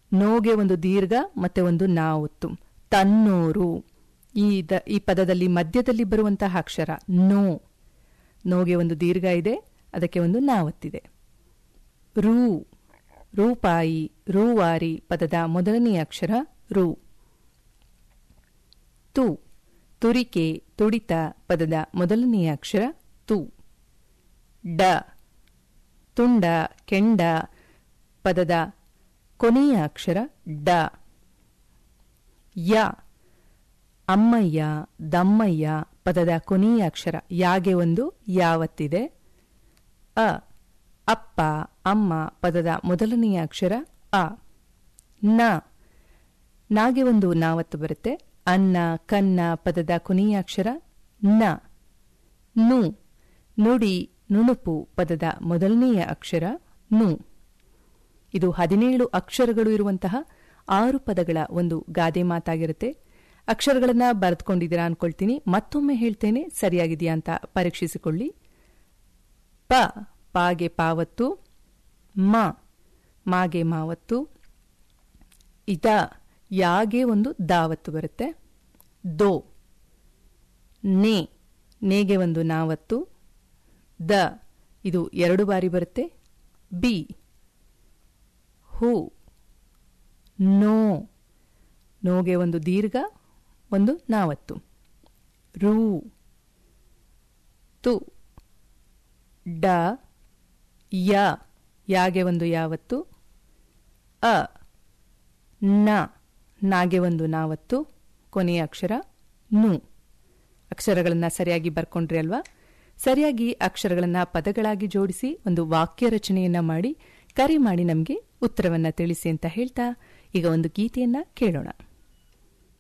ನೋಗೆ ಒಂದು ದೀರ್ಘ ಮತ್ತೆ ಒಂದು ನಾ ಒತ್ತು ತನ್ನೂರು ಈ ದ- ಈ ಪದದಲ್ಲಿ ಮಧ್ಯದಲ್ಲಿ ಬರುವಂತಹ ಅಕ್ಷರ ನೋ ನೋಗೆ ಒಂದು ದೀರ್ಘ ಇದೆ ಅದಕ್ಕೆ ಒಂದು ನಾ ಒತ್ತಿದೆ ರೂ ರೂಪಾಯಿ ರೂವಾರಿ ಪದದ ಮೊದಲನೆಯ ಅಕ್ಷರ ರು ತು ತುರಿಕೆ ತುಡಿತ ಪದದ ಮೊದಲನೆಯ ಅಕ್ಷರ ತು ಡ ತುಂಡ ಕೆಂಡ ಪದದ ಕೊನೆಯ ಅಕ್ಷರ ಡ ಯ ಅಮ್ಮಯ್ಯ ದಮ್ಮಯ್ಯ ಪದದ ಕೊನೆಯ ಅಕ್ಷರ ಯಾಗೆ ಒಂದು ಯಾವತ್ತಿದೆ ಅ ಅಪ್ಪ ಅಮ್ಮ ಪದದ ಮೊದಲನೆಯ ಅಕ್ಷರ ಅ ನ ನಾಗೆ ಒಂದು ನಾವತ್ತು ಬರುತ್ತೆ ಅನ್ನ ಕನ್ನ ಪದದ ಕೊನೆಯ ಅಕ್ಷರ ನ ನು ನುಡಿ ನುಣುಪು ಪದದ ಮೊದಲನೆಯ ಅಕ್ಷರ ನು ಇದು ಹದಿನೇಳು ಅಕ್ಷರಗಳು ಇರುವಂತಹ ಆರು ಪದಗಳ ಒಂದು ಗಾದೆ ಮಾತಾಗಿರುತ್ತೆ ಅಕ್ಷರಗಳನ್ನ ಬರೆದುಕೊಂಡಿದ್ದೀರಾ ಅನ್ಕೊಳ್ತೀನಿ ಮತ್ತೊಮ್ಮೆ ಹೇಳ್ತೇನೆ ಸರಿಯಾಗಿದೆಯಾ ಅಂತ ಪರೀಕ್ಷಿಸಿಕೊಳ್ಳಿ ಪ ಪಾಗೆ ಪಾವತ್ತು ಮ ಮಾಗೆ ಮಾವತ್ತು ಇದ ಯಾಗೆ ಒಂದು ದಾವತ್ತು ಬರುತ್ತೆ ದೋ ನೇ ನೇಗೆ ಒಂದು ನಾವತ್ತು ದ ಇದು ಎರಡು ಬಾರಿ ಬರುತ್ತೆ ಬಿ ಹೂ ನೋ ನೋಗೆ ಒಂದು ದೀರ್ಘ ಒಂದು ನಾವತ್ತು ರೂ ತು ಡ ಯ ಯಾಗೆ ಒಂದು ಯಾವತ್ತು ಅ ನ ನಾಗೆ ಒಂದು ನಾವತ್ತು ಕೊನೆಯ ಅಕ್ಷರ ನು ಅಕ್ಷರಗಳನ್ನು ಸರಿಯಾಗಿ ಬರ್ಕೊಂಡ್ರಿ ಅಲ್ವಾ ಸರಿಯಾಗಿ ಅಕ್ಷರಗಳನ್ನು ಪದಗಳಾಗಿ ಜೋಡಿಸಿ ಒಂದು ವಾಕ್ಯ ರಚನೆಯನ್ನ ಮಾಡಿ ಕರೆ ಮಾಡಿ ನಮಗೆ ಉತ್ತರವನ್ನ ತಿಳಿಸಿ ಅಂತ ಹೇಳ್ತಾ ಈಗ ಒಂದು ಗೀತೆಯನ್ನ ಕೇಳೋಣ